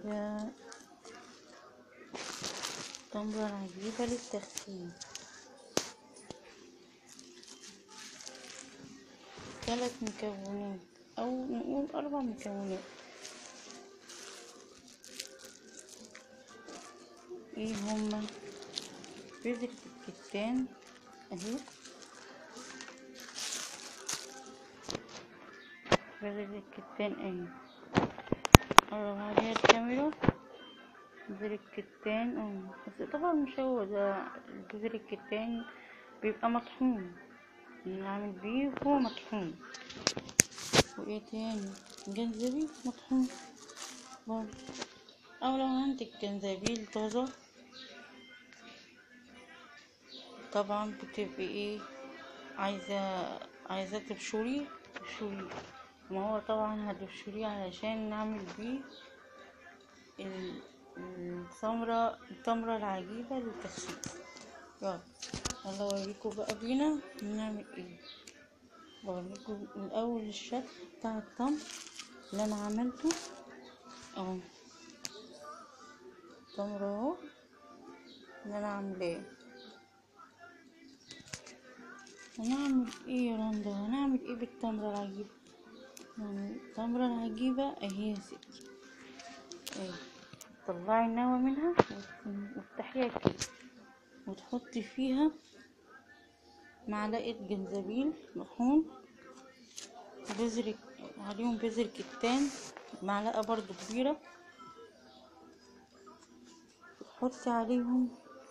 ده تمرة عجيبة للتخسيس ثلاث مكونات أو نقول أربع مكونات ايه هما بذرة الكتان اهي بذرة الكتان اهي قرب عليها الكاميرا بذر الكتان اهو بس طبعا مش هو ده بذر الكتان بيبقى مطحون نعمل بيه وهو مطحون وايه تاني جنزبيل مطحون برضه او لو عندك جنزبيل طازة طبعا بتبقي ايه عايزة عايزة تبشريه تبشريه ما هو طبعا هتبشريه علشان نعمل بيه ال- التمرة التمرة العجيبة للتخسيس يلا يلا اوريكم بقى بينا بنعمل ايه بوريكم الاول الشكل بتاع التمر اللي انا عملته اهو التمر اهو اللي انا عاملاه هنعمل ايه يا رندا هنعمل ايه بالتمرة العجيبة يعني التمرة العجيبة اهي يا ستي اهي طلعي النوى منها وت- وافتحيها كده وتحطي فيها معلقة جنزبيل مطحون بذر عليهم بذر كتان معلقة برضو كبيرة تحطي عليهم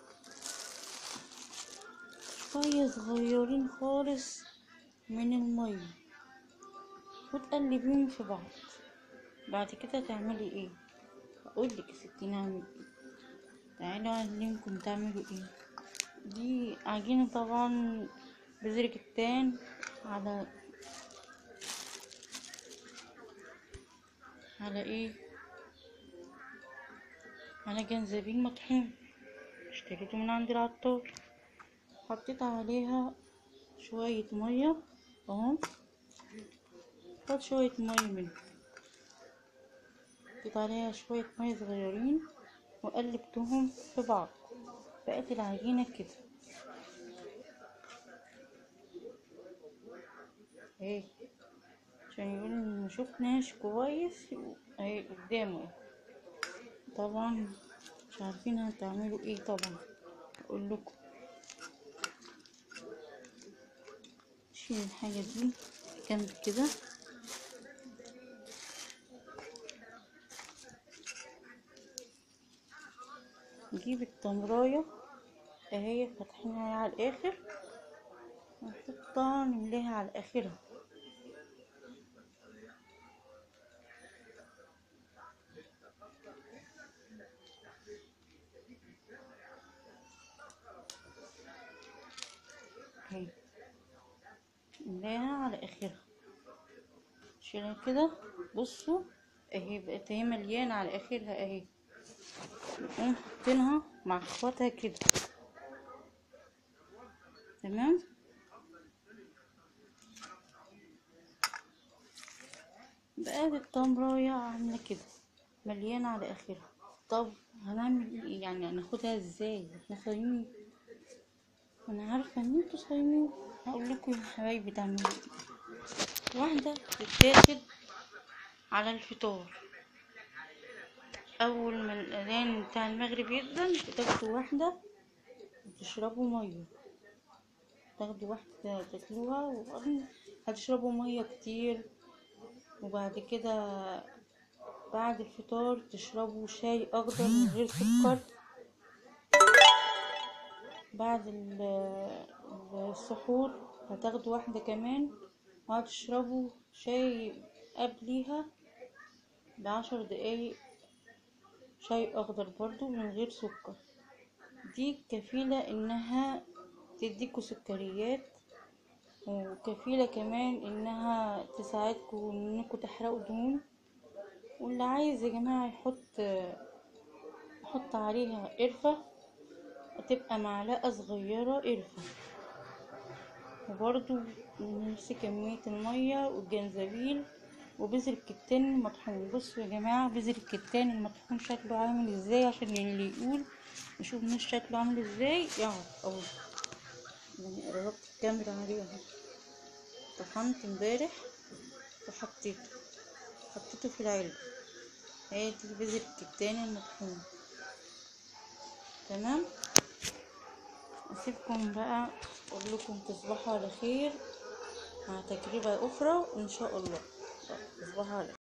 شوية صغيرين خالص من المية وتقلبيهم في بعض بعد كده تعملي ايه اقولك يا ستي نعمل ايه تعالوا اعلمكم تعملوا ايه دي عجينة طبعا بذر كتان على على ايه على جنزبيل مطحون اشتريته من عند العطار حطيت عليها شوية مية اهو حط شوية مية منها حطيت عليها شوية مية صغيرين وقلبتهم في بعض بقت العجينة كده اهي عشان يقول ان مشوفناش كويس اهي قدامه طبعا مش عارفين هتعملوا ايه طبعا اقول لكم شيل الحاجة دي جنب كده نجيب التمراية اهي فاتحينها على الاخر ونحطها نملاها على اخرها اهي نملاها على اخرها شيلها كده بصوا اهي بقت اهي مليانة على اخرها اهي نقوم حاطينها مع اخواتها كده تمام بقت التمراية عاملة كده مليانة على اخرها طب هنعمل ايه يعني هناخدها ازاي احنا صايمين انا عارفة ان انتوا صايمين هقول لكم يا حبايبي تعملوا ايه واحدة تتاخد على الفطار اول ما الاذان بتاع المغرب يأذن بتاخدوا واحدة وتشربوا مية تاخدوا واحدة تاكلوها وبعدين هتشربوا مية كتير وبعد كده بعد الفطار تشربوا شاي اخضر من غير سكر بعد ال- السحور هتاخدوا واحدة كمان وهتشربوا شاي قبليها بعشر دقايق شاي اخضر برضو من غير سكر دي كفيلة انها تديكوا سكريات وكفيلة كمان انها تساعدكم انكم تحرقوا دهون واللي عايز يا جماعة يحط يحط عليها قرفة هتبقى معلقة صغيرة قرفة وبرضو نفس كمية المية والجنزبيل وبذر الكتان المطحون بصوا يا جماعة بذر الكتان المطحون شكله عامل ازاي عشان اللي يقول نشوف مش شكله عامل ازاي يعرف اهو يعني قربت الكاميرا عليه اهو طحنت امبارح وحطيته حطيته في العلبة ادي بذر الكتان المطحون تمام اسيبكم بقى اقول لكم تصبحوا على خير مع تجربة اخرى ان شاء الله تصبحوا على